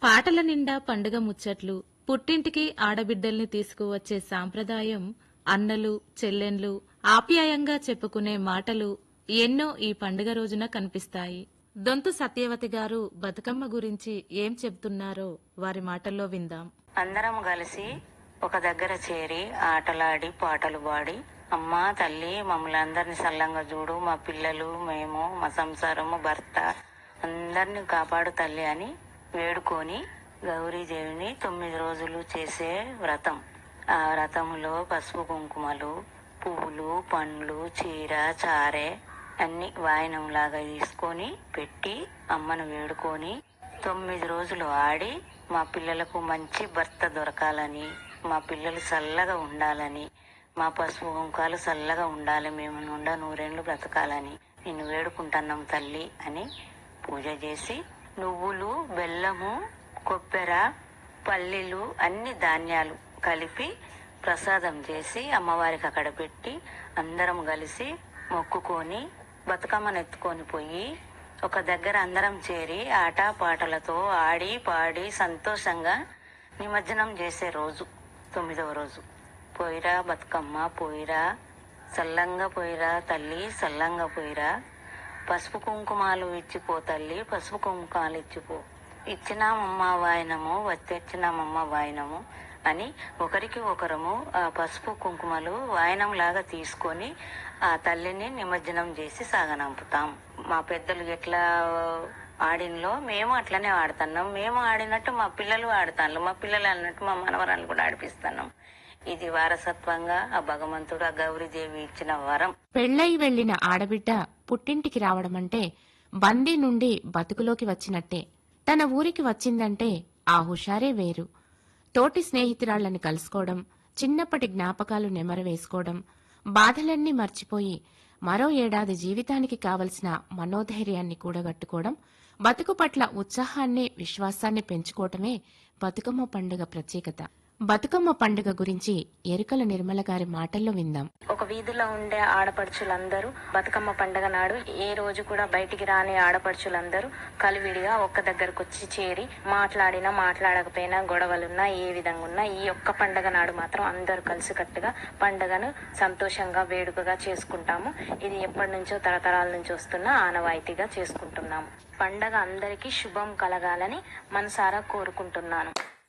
పాటల నిండా పండుగ ముచ్చట్లు పుట్టింటికి ఆడబిడ్డల్ని తీసుకువచ్చే సాంప్రదాయం అన్నలు చెల్లెన్లు ఆప్యాయంగా చెప్పుకునే మాటలు ఎన్నో ఈ పండుగ రోజున కనిపిస్తాయి దొంతు సత్యవతి గారు బతుకమ్మ గురించి ఏం చెప్తున్నారో వారి మాటల్లో విందాం అందరం కలిసి ఒక దగ్గర చేరి ఆటలాడి పాటలు పాడి అమ్మా తల్లి మమ్మల్ని అందరిని సల్లంగా చూడు మా పిల్లలు మేము మా సంసారము భర్త అందరిని కాపాడు తల్లి అని వేడుకొని గౌరీదేవిని తొమ్మిది రోజులు చేసే వ్రతం ఆ వ్రతములో పసుపు కుంకుమలు పువ్వులు పండ్లు చీర చారే అన్ని వాయనంలాగా తీసుకొని పెట్టి అమ్మను వేడుకొని తొమ్మిది రోజులు ఆడి మా పిల్లలకు మంచి భర్త దొరకాలని మా పిల్లలు చల్లగా ఉండాలని మా పసుపు కుంకాలు చల్లగా ఉండాలి మేము నుండా నూరేళ్లు బ్రతకాలని నిన్ను వేడుకుంటున్నాం తల్లి అని పూజ చేసి నువ్వులు బెల్లము కొబ్బెర పల్లీలు అన్ని ధాన్యాలు కలిపి ప్రసాదం చేసి అమ్మవారికి అక్కడ పెట్టి అందరం కలిసి మొక్కుకొని బతుకమ్మను ఎత్తుకొని పోయి ఒక దగ్గర అందరం చేరి ఆట పాటలతో ఆడి పాడి సంతోషంగా నిమజ్జనం చేసే రోజు తొమ్మిదవ రోజు పోయిరా బతుకమ్మ పోయిరా సల్లంగా పోయిరా తల్లి సల్లంగా పోయిరా పసుపు కుంకుమాలు ఇచ్చిపో తల్లి పసుపు కుంకుమాలు ఇచ్చిపో ఇచ్చినామమ్మ వాయనము వచ్చెచ్చినామమ్మ వాయనము అని ఒకరికి ఒకరము ఆ పసుపు కుంకుమలు వాయనం లాగా తీసుకొని ఆ తల్లిని నిమజ్జనం చేసి సాగనంపుతాం మా పెద్దలు ఎట్లా ఆడినలో మేము అట్లనే ఆడుతున్నాం మేము ఆడినట్టు మా పిల్లలు ఆడుతాను మా పిల్లలు అన్నట్టు మా మనవరాలు కూడా ఆడిపిస్తున్నాం ఇది వారసత్వంగా ఆ భగవంతుడు ఆ గౌరీదేవి ఇచ్చిన వరం పెళ్లై వెళ్లిన ఆడబిడ్డ పుట్టింటికి రావడమంటే బందీ నుండి బతుకులోకి వచ్చినట్టే తన ఊరికి వచ్చిందంటే ఆ హుషారే వేరు తోటి స్నేహితురాళ్లని కలుసుకోవడం చిన్నప్పటి జ్ఞాపకాలు నెమరవేసుకోవడం బాధలన్నీ మర్చిపోయి మరో ఏడాది జీవితానికి కావలసిన మనోధైర్యాన్ని కూడగట్టుకోవడం బతుకు పట్ల ఉత్సాహాన్ని విశ్వాసాన్ని పెంచుకోవటమే బతుకమ్మ పండుగ ప్రత్యేకత బతుకమ్మ పండుగ గురించి ఎరుకల నిర్మల గారి మాటల్లో విందాం ఒక వీధిలో ఉండే ఆడపడుచులందరూ బతుకమ్మ పండగ నాడు ఏ రోజు కూడా బయటికి రాని ఆడపడుచులందరూ కలివిడిగా ఒక్క దగ్గరకు వచ్చి చేరి మాట్లాడినా మాట్లాడకపోయినా గొడవలున్నా ఏ విధంగా ఉన్నా ఈ ఒక్క పండగ నాడు మాత్రం అందరూ కలిసికట్టుగా పండగను సంతోషంగా వేడుకగా చేసుకుంటాము ఇది ఎప్పటి నుంచో తరతరాల నుంచి వస్తున్న ఆనవాయితీగా చేసుకుంటున్నాము పండగ అందరికీ శుభం కలగాలని మనసారా కోరుకుంటున్నాను